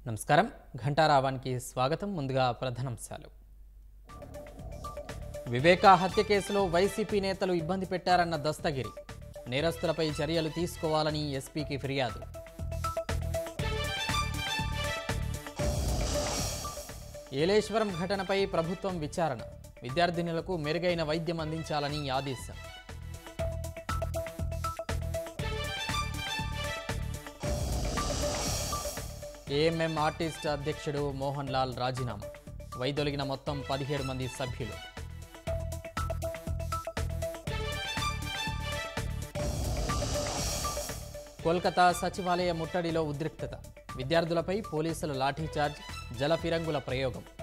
నమస్కారం ఘంటారావానికి స్వాగతం ముందుగా ప్రధానాంశాలు వివేకా హత్య కేసులో వైసీపీ నేతలు ఇబ్బంది పెట్టారన్న దస్తగిరి నేరస్తులపై చర్యలు తీసుకోవాలని ఎస్పీకి ఫిర్యాదు ఏలేశ్వరం ఘటనపై ప్రభుత్వం విచారణ విద్యార్థినులకు మెరుగైన వైద్యం అందించాలని ఆదేశం ఏఎంఎం ఆర్టిస్ట్ అధ్యక్షుడు మోహన్ లాల్ రాజీనామా వైదొలిగిన మొత్తం పదిహేడు మంది సభ్యులు కోల్కతా సచివాలయ ముట్టడిలో ఉద్రిక్తత విద్యార్థులపై పోలీసుల లాఠీచార్జ్ జల ఫిరంగుల ప్రయోగం